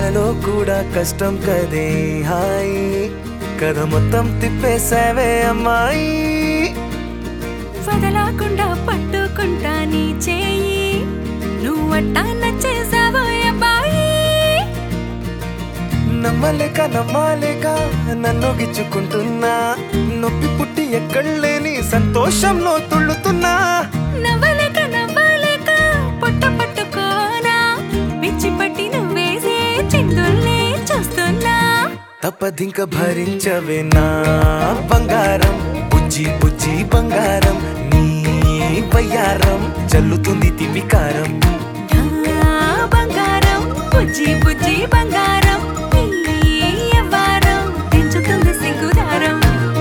కలలో కూడా కష్టం కదే హాయి కథ మొత్తం తిప్పేసావే అమ్మాయి వదలకుండా పట్టుకుంటా నీ చేయి నువ్వట్టా నచ్చేసావో అబ్బాయి నమ్మలేక నమ్మాలేక నన్ను గిచ్చుకుంటున్నా నొప్పి పుట్టి ఎక్కడలేని సంతోషంలో తుళ్ళుతున్నా నవ్వలేక నవ్వలేక పొట్ట పట్టుకోనా పిచ్చి పట్టి నువ్వేసే చిందుల్ని చూస్తున్నా తప్పదింక భరించవే నా బంగారం బుజ్జి బుజ్జి బంగారం నీ బయ్యారం చల్లుతుంది తిమికారం నా బంగారం బుజ్జి బుజ్జి బంగారం నీ యవ్వారం పెంచుతుంది సిగ్గుదారం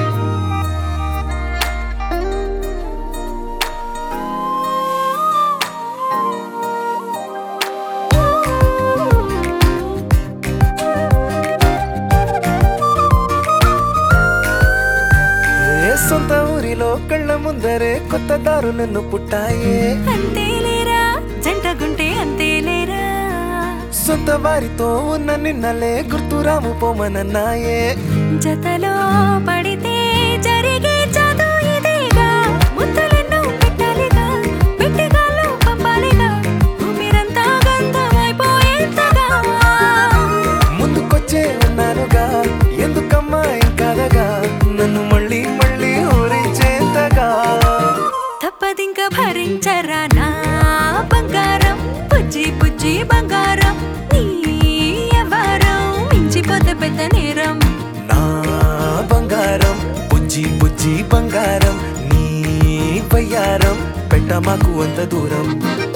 ఏ సొంత ఊరిలో కళ్ళ ముందరే కొత్త దారులను పుట్టాయే అంతేలేరా జంటగుంటే అంతేలేరా సొంత వారితో ఉన్న నిన్నలే గుర్తురాము పోమనన్నాయే జతలో పడితే జరిగే చదు ఇదేగా ముద్దలెన్నో పెట్టాలిగా పెట్టిగాల్లో పంపాలిగా ఊపిరంతా గంధమైపోయేంతగా ముందుకొచ్చే ఉన్నానుగా ఎందుకమ్మా ఇంకాదగా నన్ను మళ్ళీ మళ్ళీ ఊరించేంతగా తప్పదింక భరించరా నా బంగారం పుజ్జి పుజ్జి బంగారం నీ ఎవరం మించిపోతే పెద్ద నేరం నా బంగారం బుజ్జి బుజ్జి బంగారం నీ బయ్యారం పెట్ట మాకు అంత దూరం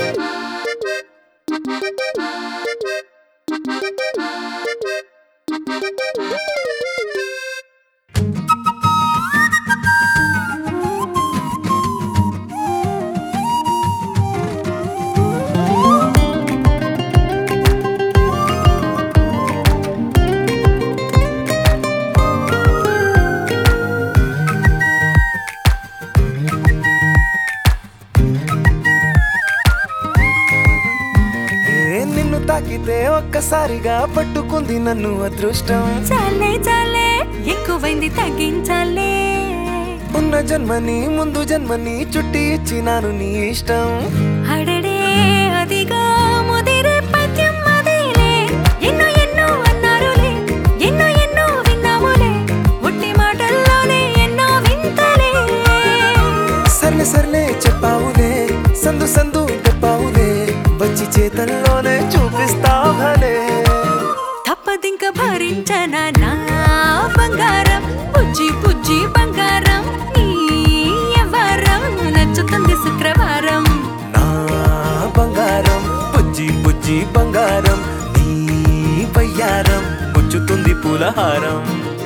ఏ నిన్ను తాకితే ఒక్కసారిగా పట్టుకుంది నన్ను అదృష్టం చాలే చాలే ఎక్కువైంది తగ్గించాలే ఉన్న జన్మని ముందు జన్మని చుట్టి ఇచ్చినాను నీ ఇష్టం అడడే అదిగా ముదిరే పద్యం అదేలే ఎన్నో ఎన్నో అన్నారులే ఎన్నో ఎన్నో విన్నాములే ఒట్టి మాటల్లోనే ఎన్నో వింతలే సర్లే సర్లే చెప్పావులే సందు సందు చెప్పావులే వచ్చి చేతల్లోనే చూపిస్తా భలే తప్పదింక భరించనా నా బంగారం పుజ్జి పుజ్జి బంగారం నీ ఎవరం నచ్చుతుంది శుక్రవారం నా బంగారం బుజ్జి బుజ్జి బంగారం నీ బయ్యారం పుచ్చుతుంది పూలహారం